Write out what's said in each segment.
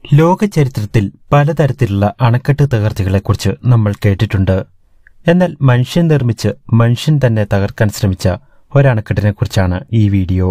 ലോക ചരിത്രത്തിൽ പലതരത്തിലുള്ള അണക്കെട്ട് തകർച്ചകളെക്കുറിച്ച് നമ്മൾ കേട്ടിട്ടുണ്ട് എന്നാൽ മനുഷ്യൻ നിർമ്മിച്ച് മനുഷ്യൻ തന്നെ തകർക്കാൻ ശ്രമിച്ച ഒരണക്കെട്ടിനെക്കുറിച്ചാണ് ഈ വീഡിയോ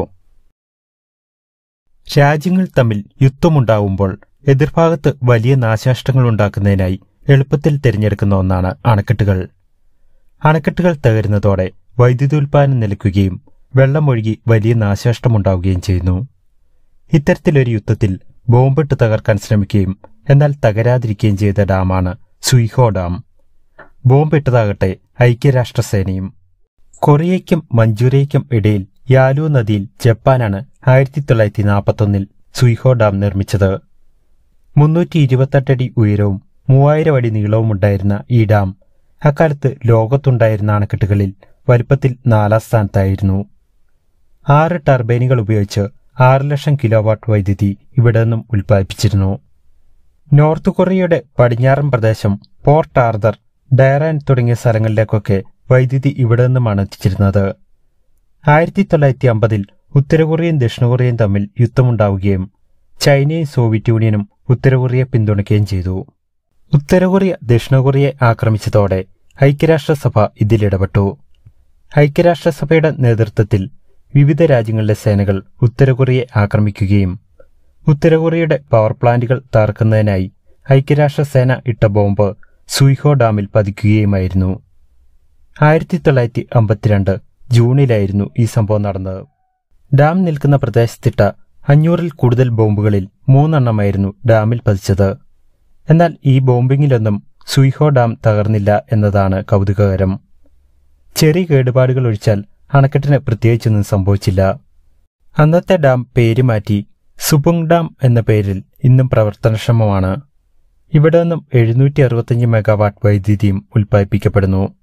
രാജ്യങ്ങൾ തമ്മിൽ യുദ്ധമുണ്ടാവുമ്പോൾ എതിർഭാഗത്ത് വലിയ നാശനഷ്ടങ്ങൾ ഉണ്ടാക്കുന്നതിനായി എളുപ്പത്തിൽ തിരഞ്ഞെടുക്കുന്ന ഒന്നാണ് അണക്കെട്ടുകൾ അണക്കെട്ടുകൾ തകരുന്നതോടെ വൈദ്യുതി ഉൽപ്പാദനം നിലയ്ക്കുകയും വെള്ളമൊഴുകി വലിയ നാശനഷ്ടമുണ്ടാവുകയും ചെയ്യുന്നു ഇത്തരത്തിലൊരു യുദ്ധത്തിൽ ബോംബിട്ട് തകർക്കാൻ ശ്രമിക്കുകയും എന്നാൽ തകരാതിരിക്കുകയും ചെയ്ത ഡാമാണ് സുയിഹോ ഡാം ബോംബിട്ടതാകട്ടെ ഐക്യരാഷ്ട്രസേനയും കൊറിയയ്ക്കും മഞ്ചൂരിയയ്ക്കും ഇടയിൽ യാലു നദിയിൽ ജപ്പാനാണ് ആയിരത്തി തൊള്ളായിരത്തി നാൽപ്പത്തൊന്നിൽ സുയിഹോ ഡാം നിർമ്മിച്ചത് മുന്നൂറ്റി ഇരുപത്തെട്ടടി ഉയരവും മൂവായിരം അടി നീളവും ഉണ്ടായിരുന്ന ഈ ഡാം അക്കാലത്ത് ലോകത്തുണ്ടായിരുന്ന അണക്കെട്ടുകളിൽ വലുപ്പത്തിൽ നാലാം സ്ഥാനത്തായിരുന്നു ആറ് ടർബൈനുകൾ ഉപയോഗിച്ച് ആറ് ലക്ഷം കിലോവാട്ട് വൈദ്യുതി ഇവിടെ നിന്നും ഉൽപ്പാദിപ്പിച്ചിരുന്നു നോർത്ത് കൊറിയയുടെ പടിഞ്ഞാറൻ പ്രദേശം പോർട്ട് ആർദർ ഡയറാൻ തുടങ്ങിയ സ്ഥലങ്ങളിലേക്കൊക്കെ വൈദ്യുതി ഇവിടെ നിന്നുമാണ് എത്തിച്ചിരുന്നത് ആയിരത്തി തൊള്ളായിരത്തി അമ്പതിൽ ഉത്തര കൊറിയയും ദക്ഷിണ കൊറിയയും തമ്മിൽ യുദ്ധമുണ്ടാവുകയും ചൈനയും സോവിയറ്റ് യൂണിയനും ഉത്തര കൊറിയയെ പിന്തുണയ്ക്കുകയും ചെയ്തു ഉത്തര കൊറിയ ദക്ഷിണ കൊറിയയെ ആക്രമിച്ചതോടെ ഐക്യരാഷ്ട്രസഭ ഇതിലിടപെട്ടു ഐക്യരാഷ്ട്രസഭയുടെ നേതൃത്വത്തിൽ വിവിധ രാജ്യങ്ങളിലെ സേനകൾ ഉത്തര കൊറിയയെ ആക്രമിക്കുകയും ഉത്തര കൊറിയയുടെ പവർ പ്ലാന്റുകൾ തകർക്കുന്നതിനായി ഐക്യരാഷ്ട്രസേന ഇട്ട ബോംബ് സുയിഹോ ഡാമിൽ പതിക്കുകയുമായിരുന്നു ആയിരത്തി തൊള്ളായിരത്തി അമ്പത്തിരണ്ട് ജൂണിലായിരുന്നു ഈ സംഭവം നടന്നത് ഡാം നിൽക്കുന്ന പ്രദേശത്തിട്ട അഞ്ഞൂറിൽ കൂടുതൽ ബോംബുകളിൽ മൂന്നെണ്ണമായിരുന്നു ഡാമിൽ പതിച്ചത് എന്നാൽ ഈ ബോംബിങ്ങിലൊന്നും സുയിഹോ ഡാം തകർന്നില്ല എന്നതാണ് കൗതുകകരം ചെറിയ കേടുപാടുകൾ ഒഴിച്ചാൽ അണക്കെട്ടിന് പ്രത്യേകിച്ചൊന്നും സംഭവിച്ചില്ല അന്നത്തെ ഡാം പേര് മാറ്റി സുബുങ് ഡാം എന്ന പേരിൽ ഇന്നും പ്രവർത്തനക്ഷമമാണ് ഇവിടെ നിന്നും എഴുന്നൂറ്റി അറുപത്തഞ്ച് മെഗാവാട്ട് വൈദ്യുതിയും ഉൽപ്പാദിപ്പിക്കപ്പെടുന്നു